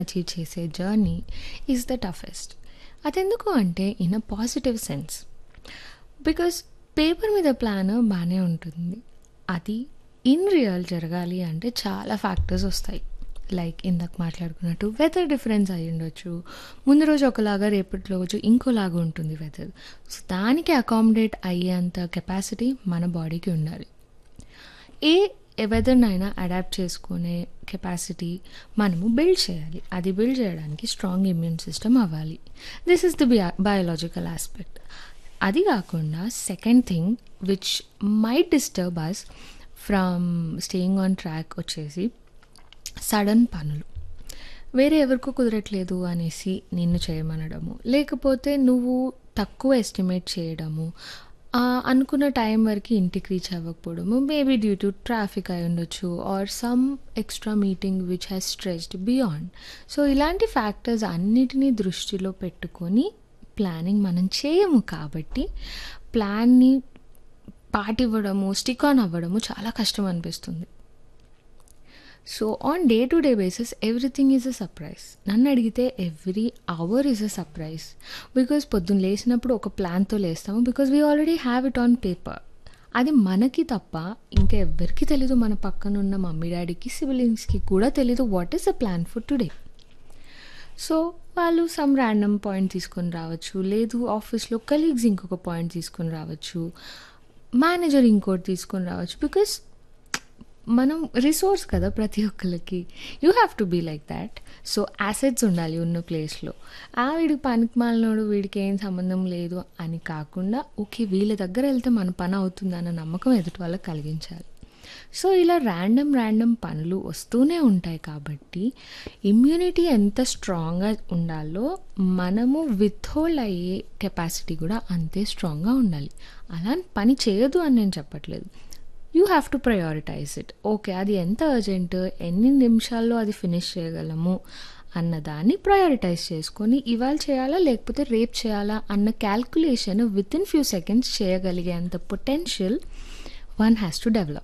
Achieve చేసే journey is the toughest అదెందుకు అంటే in a positive sense because paper మీద ప్లాన్ బాగానే ఉంటుంది అది ఇన్ రియల్ జరగాలి అంటే చాలా ఫ్యాక్టర్స్ వస్తాయి లైక్ ఇందాక మాట్లాడుకున్నట్టు వెదర్ డిఫరెన్స్ అయి ఉండొచ్చు ముందు రోజు ఒకలాగా రేపటి రోజు ఇంకోలాగా ఉంటుంది వెదర్ సో దానికి అకామిడేట్ అయ్యేంత కెపాసిటీ మన బాడీకి ఉండాలి ఏ వెదర్నైనా అడాప్ట్ చేసుకునే కెపాసిటీ మనము బిల్డ్ చేయాలి అది బిల్డ్ చేయడానికి స్ట్రాంగ్ ఇమ్యూన్ సిస్టమ్ అవ్వాలి this is the biological aspect అది కాకుండా second thing which might disturb us from staying on track వచ్చేసి సడన్ పనులు వేరే ఎవరికో కుదరట్లేదు అనేసి నిన్ను చేయమనడము లేకపోతే నువ్వు తక్కువ ఎస్టిమేట్ చేయడము ఆ, అనుకున్న టైం వరకు ఇంటికి రీచ్ అవ్వకపోవడము మేబీ డ్యూ టు ట్రాఫిక్ అయి ఉండొచ్చు or some extra meeting which has stretched beyond so ఇలాంటి ఫ్యాక్టర్స్ అన్నిటినీ దృష్టిలో పెట్టుకొని ప్లానింగ్ మనం చేయము కాబట్టి ప్లాన్ని పాటివ్వడము స్టిక్ ఆన్ అవ్వడము చాలా కష్టం అనిపిస్తుంది so on day to day basis everything is a surprise నన్ను అడిగితే every hour is a surprise because పొద్దున్న లేచినప్పుడు ఒక ప్లాన్తో లేస్తాము because we already have it on paper అది మనకి తప్ప ఇంకా ఎవరికి తెలీదు మన పక్కన ఉన్న మమ్మీ డాడీకి సిబ్లింగ్స్కి కూడా తెలీదు what is a plan for today so వాళ్ళు సమ్ ర్యాండమ్ పాయింట్ తీసుకొని రావచ్చు లేదు ఆఫీస్లో కలీగ్స్ ఇంకొక పాయింట్ తీసుకొని రావచ్చు మేనేజర్ ఇంకోటి తీసుకొని రావచ్చు బికాస్ మనం రిసోర్స్ కదా ప్రతి ఒక్కరికి you have to be like that so assets ఉండాలి ఉన్న ప్లేస్లో ఆ వీడికి పనికి మాలినోడు వీడికి ఏం సంబంధం లేదు అని కాకుండా ఓకే వీళ్ళ దగ్గర వెళ్తే మన పని అవుతుందన్న నమ్మకం ఎదుటి వాళ్ళకి కలిగించాలి సో ఇలా ర్యాండమ్ ర్యాండమ్ పనులు వస్తూనే ఉంటాయి కాబట్టి ఇమ్యూనిటీ ఎంత స్ట్రాంగ్గా ఉండాలో మనము విత్హోల్డ్ అయ్యే కెపాసిటీ కూడా అంతే స్ట్రాంగ్గా ఉండాలి అలా పని చేయదు అని నేను చెప్పట్లేదు you have to prioritise it okay అది ఎంత అర్జెంట్ ఎన్ని నిమిషాల్లో అది ఫినిష్ చేయగలము అన్నదాన్ని ప్రయారిటైజ్ చేసుకొని ఇవాళ చేయాలా లేకపోతే రేపు చేయాలా అన్న calculation within few seconds చేయగలిగేంత potential one has to develop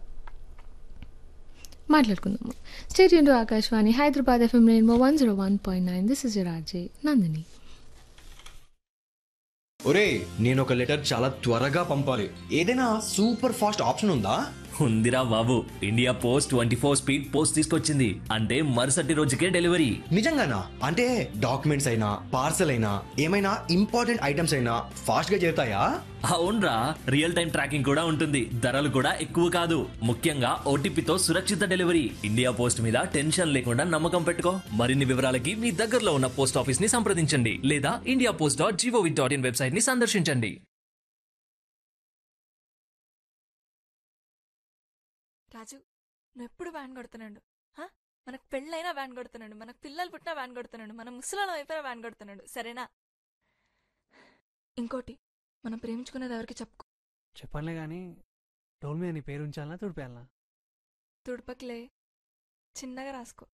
మాట్లాడుకుందాము స్టేట్ యూన్ Akashvani Hyderabad FM rainbow one zero one point nine this is Raje Nandini ఒరే నేను ఒక లెటర్ చాలా త్వరగా పంపాలి ఏదైనా సూపర్ ఫాస్ట్ ఆప్షన్ ఉందా ఉందిరా బాబు India post twenty four speed post తీసుకొచ్చింది అంటే మరుసటి రోజుకే డెలివరీ నిజంగానా అంటే డాక్యుమెంట్స్ అయినా పార్సల్ అయినా ఏమైనా ఇంపార్టెంట్ ఐటమ్స్ అయినా ఫాస్ట్ గా చేరుతాయా అవునరా రియల్ టైం ట్రాకింగ్ కూడా ఉంటుంది ధరలు కూడా ఎక్కువ కాదు ముఖ్యంగా ఓటీపీతో సురక్షిత డెలివరీ ఇండియా పోస్ట్ మీద టెన్షన్ లేకుండా నమ్మకం పెట్టుకో మరిన్ని వివరాలకి మీ దగ్గరలో ఉన్న పోస్ట్ ఆఫీస్ ని సంప్రదించండి లేదా India post dot G O V dot in website ని సందర్శించండి రాజు నువ్వు ఎప్పుడు వ్యాన్ కొడుతున్నాడు హా? మనకు పెళ్ళైనా వ్యాన్ కొడుతున్నాడు మనకు పిల్లలు పుట్టినా వ్యాన్ కొడుతున్నాడు మన ముసలాలం అయిపోయినా వ్యాన్ కొడుతున్నాడు సరేనా ఇంకోటి మనం ప్రేమించుకునేది ఎవరికి చెప్పుకో చెప్పనులే కానీ టోల్ మీద నీ పేరు ఉంచాలనా తుడిపేయాలనా తుడుపకిలే చిన్నగా రాసుకో